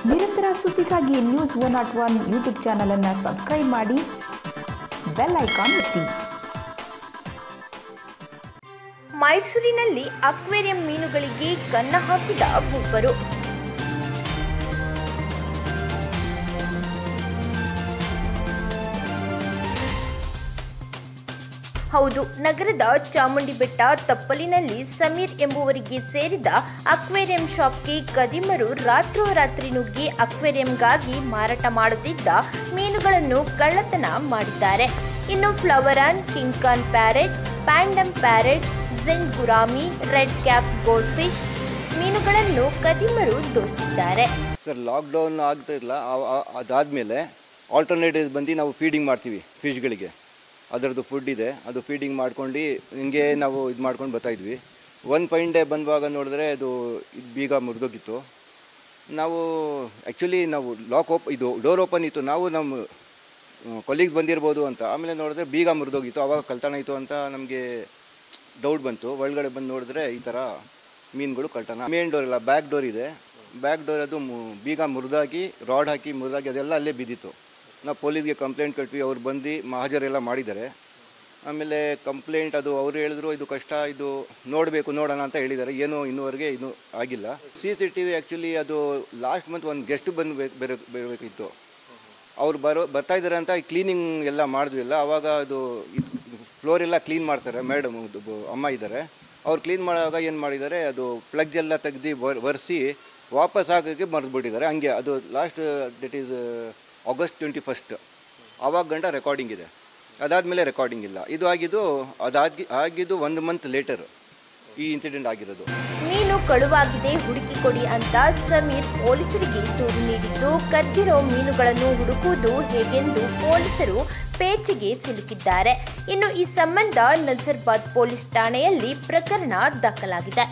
ನಿರಂತರ ಸುದ್ದಿಗಾಗಿ news one not one YouTube ಚಾನಲನ್ನು ಸಬ್ಸ್ಕ್ರೈಬ್ ಮಾಡಿ ಬೆಲ್ ಐಕಾನ್ ಒತ್ತಿ ಮೈಸೂರಿನಲ್ಲಿ ಅಕ್ವೇರಿಯಂ ಮೀನುಗಳಿಗೆ ಕನ್ನ ಹಾಕಿದ ಮೂವರು ಹೌದು ನಗರದ ಚಾಮುಂಡಿ ಬೆಟ್ಟ ತಪ್ಪಲಿನಲ್ಲಿ ಸಮೀರ್ ಎಂಬುವರಿಗೆ ಸೇರಿದ ಅಕ್ವೇರಿಯಂ ಶಾಪ್ಗೆ ಕದಿಮರು ರಾತ್ರೋರಾತ್ರಿ ನುಗ್ಗಿ ಅಕ್ವೇರಿಯಂಗಾಗಿ ಮಾರಾಟ ಮಾಡುತ್ತಿದ್ದ ಮೀನುಗಳನ್ನು ಕಳ್ಳತನ ಮಾಡಿದ್ದಾರೆ ಇನ್ನು ಫ್ಲವರನ್ ಕಿಂಕಾನ್ ಪ್ಯಾರೆಟ್ ಪ್ಯಾಂಡಮ್ ಪ್ಯಾರೆಟ್ ಜಿನ್ gourami red cap goldfish ಮೀನುಗಳನ್ನು ಕದಿಮರು ದೋಚಿದ್ದಾರೆ ಸರ್ ಲಾಕ್ಡೌನ್ ಆಗ್ತಾ ಇಲ್ಲ ಆ- ಆ- ಅದಾದಮೇಲೆ ಆಲ್ಟರ್ನೇಟಿವ್ ಬಂದು ನಾವು ಫೀಡಿಂಗ್ ಮಾಡ್ತೀವಿ ಫಿಶ್ಗಳಿಗೆ ಅದರದ್ದು ಫುಡ್ ಇದೆ ಅದು ಫೀಡಿಂಗ್ ಮಾಡ್ಕೊಂಡು ಹಿಂಗೆ ನಾವು ಇದು ಮಾಡ್ಕೊಂಡು ಬರ್ತಾಯಿದ್ವಿ ಒನ್ ಫೈನ್ ಡೇ ಬಂದುವಾಗ ನೋಡಿದ್ರೆ ಅದು ಇದ್ ಬೀಗ ಮುರಿದೋಗಿತ್ತು ನಾವು ಆ್ಯಕ್ಚುಲಿ ನಾವು ಲಾಕ್ ಓಪ್ ಇದು ಡೋರ್ ಓಪನ್ ಇತ್ತು ನಾವು ನಮ್ಮ ಕೊಲೀಗ್ಸ್ ಬಂದಿರ್ಬೋದು ಅಂತ ಆಮೇಲೆ ನೋಡಿದ್ರೆ ಬೀಗ ಮುರಿದೋಗಿತ್ತು ಆವಾಗ ಕಳ್ತನ ಇತ್ತು ಅಂತ ನಮಗೆ ಡೌಟ್ ಬಂತು ಒಳಗಡೆ ಬಂದು ನೋಡಿದ್ರೆ ಈ ಥರ ಮೀನುಗಳು ಕಳ್ತನ ಮೇನ್ ಡೋರ್ ಇಲ್ಲ ಬ್ಯಾಕ್ ಡೋರ್ ಇದೆ ಬ್ಯಾಕ್ ಡೋರ್ ಅದು ಮು- ಬೀಗ ಮುರಿದಾಗಿ ರಾಡ್ ಹಾಕಿ ಮುರಿದಾಗಿ ಅದೆಲ್ಲ ಅಲ್ಲೇ ಬಿದ್ದಿತ್ತು ನಾವು ಪೊಲೀಸ್ಗೆ ಕಂಪ್ಲೇಂಟ್ ಕೊಟ್ವಿ ಅವ್ರು ಬಂದು ಮಹಾಜರೆಲ್ಲ ಮಾಡಿದ್ದಾರೆ ಆಮೇಲೆ ಕಂಪ್ಲೇಂಟ್ ಅದು ಅವ್ರು ಹೇಳಿದ್ರು ಇದು ಕಷ್ಟ ಇದು ನೋಡಬೇಕು ನೋಡೋಣ ಅಂತ ಹೇಳಿದ್ದಾರೆ ಏನೂ ಇನ್ನೂವರೆಗೆ ಇನ್ನೂ ಆಗಿಲ್ಲ C C T V actually ಅದು ಲಾಸ್ಟ್ ಮಂತ್ ಒಂದು ಗೆಸ್ಟ್ ಬಂದು ಬೇರೆ ಬರಬೇಕಿತ್ತು ಅವ್ರು ಬರೋ ಬರ್ತಾ ಇದ್ದಾರೆ ಅಂತ ಕ್ಲೀನಿಂಗ್ ಎಲ್ಲ ಮಾಡಿದ್ವಿಲ್ಲ ಅವಾಗ ಅದು ಫ್ಲೋರ್ ಎಲ್ಲ ಕ್ಲೀನ್ ಮಾಡ್ತಾರೆ ಮೇಡಮ್ ಅಮ್ಮ ಇದ್ದಾರೆ ಅವ್ರು ಕ್ಲೀನ್ ಮಾಡುವಾಗ ಏನು ಮಾಡಿದ್ದಾರೆ ಅದು ಪ್ಲಗ್ ಎಲ್ಲ ತೆಗ್ದು ಒರೆಸಿ ವಾಪಸ್ ಹಾಕೋಕ್ಕೆ ಮರೆದ್ಬಿಟ್ಟಿದ್ದಾರೆ ಹಂಗೆ ಅದು last that is August twenty first ಆವಾಗ ಗಂಟ ರೆಕಾರ್ಡಿಂಗ್ ಇದೆ ಅದಾದಮೇಲೆ ರೆಕಾರ್ಡಿಂಗ್ ಇಲ್ಲ ಇದು ಆಗಿದ್ದು ಅದಾಗಿ ಆಗಿದ್ದು ಒಂದು ಮಂತ್ ಲೇಟರ್ ಈ ಇನ್ಸಿಡೆಂಟ್ ಆಗಿರೋದು ಮೀನು ಕಳುವಾಗಿದೆ ಹುಡುಕಿ ಕೊಡಿ ಅಂತ ಸಮೀರ್ ಪೊಲೀಸರಿಗೆ ದೂರು ನೀಡಿದ್ದು ಕದ್ದಿರೋ ಮೀನುಗಳನ್ನು ಹುಡುಕುವುದು ಹೇಗೆಂದು ಪೊಲೀಸರು ಪೇಚಿಗೆ ಸಿಲುಕಿದ್ದಾರೆ ಇನ್ನು ಈ ಸಂಬಂಧ ನಜರ್ಬಾದ್ ಪೊಲೀಸ್ ಠಾಣೆಯಲ್ಲಿ ಪ್ರಕರಣ ದಾಖಲಾಗಿದೆ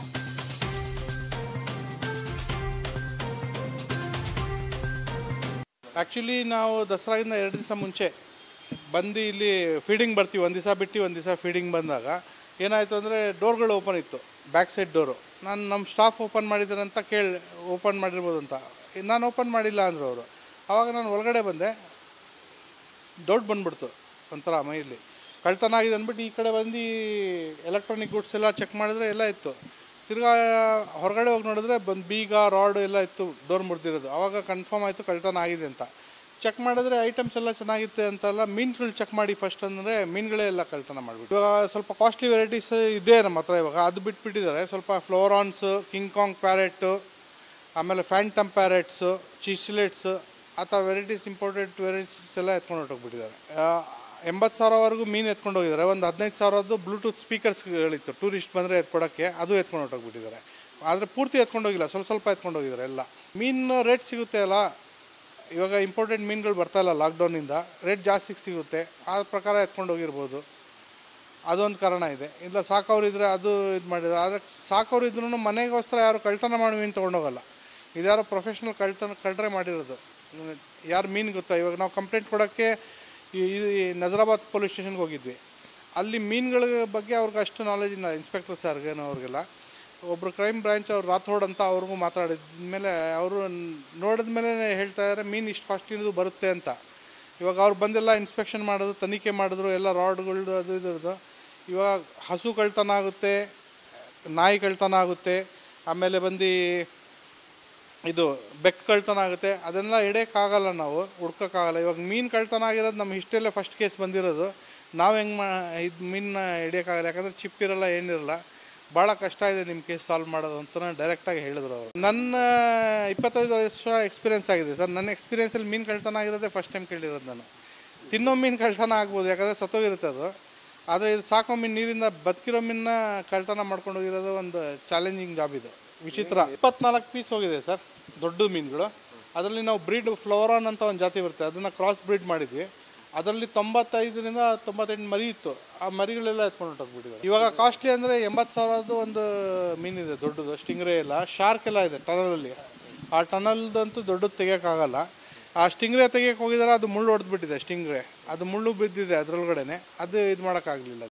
ಆ್ಯಕ್ಚುಲಿ ನಾವು ದಸರಾಗಿಂದ ಎರಡು ದಿವಸ ಮುಂಚೆ ಬಂದು ಇಲ್ಲಿ ಫೀಡಿಂಗ್ ಬರ್ತೀವಿ ಒಂದು ದಿವಸ ಬಿಟ್ಟು ಒಂದು ದಿವಸ ಫೀಡಿಂಗ್ ಬಂದಾಗ ಏನಾಯಿತು ಅಂದರೆ ಡೋರ್ಗಳು ಓಪನ್ ಇತ್ತು ಬ್ಯಾಕ್ ಸೈಡ್ ಡೋರು ನಾನು ನಮ್ಮ ಸ್ಟಾಫ್ ಓಪನ್ ಮಾಡಿದ್ದಾರೆ ಅಂತ ಕೇಳಿ ಓಪನ್ ಮಾಡಿರ್ಬೋದು ಅಂತ ನಾನು ಓಪನ್ ಮಾಡಿಲ್ಲ ಅಂದರು ಅವರು ಆವಾಗ ನಾನು ಒಳಗಡೆ ಬಂದೆ ಡೌಟ್ ಬಂದ್ಬಿಡ್ತು ಒಂಥರ ಮೈಲಿ ಕಳ್ತನ ಆಗಿದೆ ಅಂದ್ಬಿಟ್ಟು ಈ ಕಡೆ ಬಂದು ಎಲೆಕ್ಟ್ರಾನಿಕ್ ಗುಡ್ಸ್ ಎಲ್ಲ ಚೆಕ್ ಮಾಡಿದ್ರೆ ಎಲ್ಲ ಇತ್ತು ತಿರ್ಗಾ ಹೊರಗಡೆ ಹೋಗಿ ನೋಡಿದ್ರೆ ಬಂದು ಬೀಗ ರಾಡ್ ಎಲ್ಲ ಇತ್ತು ಡೋರ್ ಮುರಿದಿರೋದು ಆವಾಗ ಕನ್ಫರ್ಮ್ ಆಯಿತು ಕಳ್ತನ ಆಗಿದೆ ಅಂತ ಚೆಕ್ ಮಾಡಿದ್ರೆ ಐಟಮ್ಸ್ ಎಲ್ಲ ಚೆನ್ನಾಗಿತ್ತು ಅಂತೆಲ್ಲ ಮೀನುಗಳು ಚೆಕ್ ಮಾಡಿ ಫಸ್ಟ್ ಅಂದರೆ ಮೀನುಗಳೇ ಎಲ್ಲ ಕಳ್ತನ ಮಾಡಿಬಿಟ್ಟು ಇವಾಗ ಸ್ವಲ್ಪ ಕಾಸ್ಟ್ಲಿ ವೆರೈಟೀಸ್ ಇದೆ ನಮ್ಮ ಹತ್ರ ಇವಾಗ ಅದು ಬಿಟ್ಬಿಟ್ಟಿದ್ದಾರೆ ಸ್ವಲ್ಪ ಫ್ಲೋರಾನ್ಸ್ ಕಿಂಗ್ ಕಾಂಗ್ ಪ್ಯಾರೆಟ್ಟು ಆಮೇಲೆ ಫ್ಯಾಂಟಮ್ ಪ್ಯಾರೆಟ್ಸು ಚಿಸ್ಲೆಟ್ಸ್ ಆ ಥರ ವೆರೈಟೀಸ್ ಇಂಪೋರ್ಟೆಡ್ ವೆರೈಟೀಸ್ ಎಲ್ಲ ಎತ್ಕೊಂಡು ಹೊರಟೋಗ್ಬಿಟ್ಟಿದ್ದಾರೆ ಎಂಬತ್ತು ಸಾವಿರವರೆಗೂ ಮೀನು ಎತ್ಕೊಂಡು ಹೋಗಿದ್ದಾರೆ ಒಂದು ಹದಿನೈದು ಸಾವಿರದ್ದು ಬ್ಲೂಟೂತ್ ಸ್ಪೀಕರ್ಸ್ಗಳಿತ್ತು ಟೂರಿಸ್ಟ್ ಬಂದರೆ ಎತ್ಕೊಡೋಕ್ಕೆ ಅದು ಎತ್ಕೊಂಡು ಹೊರಟೋಗ್ಬಿಟ್ಟಿದ್ದಾರೆ ಆದರೆ ಪೂರ್ತಿ ಎತ್ಕೊಂಡು ಹೋಗಿಲ್ಲ ಸ್ವಲ್ಪ ಸ್ವಲ್ಪ ಎತ್ಕೊಂಡು ಹೋಗಿದ್ದಾರೆ ಎಲ್ಲ ಮೀನು ರೇಟ್ ಸಿಗುತ್ತೆ ಅಲ್ಲ ಇವಾಗ ಇಂಪೋರ್ಟೆಡ್ ಮೀನುಗಳು ಬರ್ತಾ ಇಲ್ಲ ಲಾಕ್ಡೌನಿಂದ ರೇಟ್ ಜಾಸ್ತಿ ಸಿಗುತ್ತೆ ಆ ಪ್ರಕಾರ ಎತ್ಕೊಂಡು ಹೋಗಿರ್ಬೋದು ಅದೊಂದು ಕಾರಣ ಇದೆ ಇಲ್ಲ ಸಾಕವ್ರಿದ್ರೆ ಅದು ಇದು ಮಾಡಿದ್ರೆ ಆದರೆ ಸಾಕವ್ರು ಇದ್ರೂ ಮನೆಗೋಸ್ಕರ ಯಾರು ಕಳ್ತನ ಮಾಡಿ ಮೀನು ತೊಗೊಂಡೋಗಲ್ಲ ಇದ್ಯಾರೋ ಪ್ರೊಫೆಷ್ನಲ್ ಕಳ್ತನ ಕಳ್ರೆ ಮಾಡಿರೋದು ಯಾರು ಮೀನು ಗೊತ್ತಾ ಇವಾಗ ನಾವು ಕಂಪ್ಲೇಂಟ್ ಕೊಡೋಕ್ಕೆ ಈ ಈ ನಜರಾಬಾದ್ ಪೊಲೀಸ್ ಸ್ಟೇಷನ್ಗೆ ಹೋಗಿದ್ವಿ ಅಲ್ಲಿ ಮೀನುಗಳ ಬಗ್ಗೆ ಅವ್ರಿಗೆ ಅಷ್ಟು ನಾಲೆಜ್ ಇಲ್ಲ ಇನ್ಸ್ಪೆಕ್ಟರ್ ಸರ್ಗೇನೋ ಅವ್ರಿಗೆಲ್ಲ ಒಬ್ಬರು ಕ್ರೈಮ್ ಬ್ರಾಂಚ್ ಅವ್ರು ರಾಥೋಡ್ ಅಂತ ಅವ್ರಿಗೂ ಮಾತಾಡಿದ ಮೇಲೆ ಅವರು ನೋಡಿದ ಮೇಲೆ ಹೇಳ್ತಾ ಇದ್ದಾರೆ ಮೀನು ಇಷ್ಟು ಕಾಸ್ಟ್ಲಿದು ಬರುತ್ತೆ ಅಂತ ಇವಾಗ ಅವ್ರು ಬಂದೆಲ್ಲ ಇನ್ಸ್ಪೆಕ್ಷನ್ ಮಾಡೋದು ತನಿಖೆ ಮಾಡಿದ್ರು ಎಲ್ಲ ರಾಡ್ಗಳದ್ದು ಅದು ಇದ್ರದ್ದು ಇವಾಗ ಹಸು ಕಳ್ತನ ಆಗುತ್ತೆ ನಾಯಿ ಕಳ್ತನ ಆಗುತ್ತೆ ಆಮೇಲೆ ಬಂದು ಇದು ಬೆಕ್ಕು ಕಳ್ತನ ಆಗುತ್ತೆ ಅದನ್ನೆಲ್ಲ ಹಿಡಿಯೋಕ್ಕಾಗಲ್ಲ ನಾವು ಹುಡ್ಕೋಕ್ಕಾಗಲ್ಲ ಇವಾಗ ಮೀನು ಕಳ್ತನ ಆಗಿರೋದು ನಮ್ಮ ಹಿಸ್ಟ್ರಿಯಲ್ಲೇ ಫಸ್ಟ್ ಕೇಸ್ ಬಂದಿರೋದು ನಾವು ಹೆಂಗೆ ಮಾ ಇದು ಮೀನನ್ನ ಹಿಡಿಯೋಕ್ಕಾಗಲ್ಲ ಯಾಕಂದರೆ ಚಿಪ್ ಇರಲ್ಲ ಏನಿರಲ್ಲ ಭಾಳ ಕಷ್ಟ ಇದೆ ನಿಮ್ಮ ಕೇಸ್ ಸಾಲ್ವ್ ಮಾಡೋದು ಅಂತ ಡೈರೆಕ್ಟಾಗಿ ಹೇಳಿದ್ರು ಅವರು ನನ್ನ ಇಪ್ಪತ್ತೈದು ವರ್ಷ ಎಕ್ಸ್ಪೀರಿಯನ್ಸ್ ಆಗಿದೆ ಸರ್ ನನ್ನ ಎಕ್ಸ್ಪೀರಿಯನ್ಸಲ್ಲಿ ಮೀನು ಕಳ್ತನ ಆಗಿರೋದೇ ಫಸ್ಟ್ ಟೈಮ್ ಕೇಳಿರೋದು ನಾನು ತಿನ್ನೋ ಮೀನು ಕಳ್ತನ ಆಗ್ಬೋದು ಯಾಕಂದರೆ ಸತ್ತೋಗಿರುತ್ತೆ ಅದು ಆದರೆ ಇದು ಸಾಕೋ ಮೀನು ನೀರಿಂದ ಬದುಕಿರೋ ಮೀನನ್ನ ಕಳ್ತನ ಮಾಡ್ಕೊಂಡು ಹೋಗಿರೋದು ಒಂದು ಚಾಲೆಂಜಿಂಗ್ ಜಾಬ್ ಇದು ವಿಚಿತ್ರ ಇಪ್ಪತ್ನಾಲ್ಕು ಪೀಸ್ ಹೋಗಿದೆ ಸರ್ ದೊಡ್ಡ ಮೀನುಗಳು ಅದರಲ್ಲಿ ನಾವು ಬ್ರೀಡ್ ಫ್ಲೋರಾನ್ ಅಂತ ಒಂದು ಜಾತಿ ಬರುತ್ತೆ ಅದನ್ನು ಕ್ರಾಸ್ ಬ್ರೀಡ್ ಮಾಡಿದ್ವಿ ಅದರಲ್ಲಿ ತೊಂಬತ್ತೈದರಿಂದ ತೊಂಬತ್ತೆಂಟು ಮರಿ ಇತ್ತು ಆ ಮರಿಗಳೆಲ್ಲ ಎತ್ಕೊಂಡು ಹೊಟ್ಟೋಗ್ಬಿಟ್ಟಿದ್ದಾರೆ ಇವಾಗ ಕಾಸ್ಟ್ಲಿ ಅಂದರೆ ಎಂಬತ್ತು ಸಾವಿರದ್ದು ಒಂದು ಮೀನಿದೆ ದೊಡ್ಡದು ಸ್ಟಿಂಗ್ರೇ ಎಲ್ಲ ಶಾರ್ಕ್ ಎಲ್ಲ ಇದೆ ಟನಲಲ್ಲಿ ಆ ಟನಲ್ದಂತೂ ದೊಡ್ಡದು ತೆಗಿಯೋಕ್ಕಾಗಲ್ಲ ಆ ಸ್ಟಿಂಗ್ರೇ ತೆಗಿಯಕ್ಕೆ ಹೋಗಿದ್ದಾರೆ ಅದು ಮುಳ್ಳು ಹೊಡೆದ್ಬಿಟ್ಟಿದೆ ಸ್ಟಿಂಗ್ರೇ ಅದು ಮುಳ್ಳು ಬಿದ್ದಿದೆ ಅದರೊಳಗಡೆನೆ ಅದು ಇದು ಮಾಡೋಕ್ಕಾಗಲಿಲ್ಲ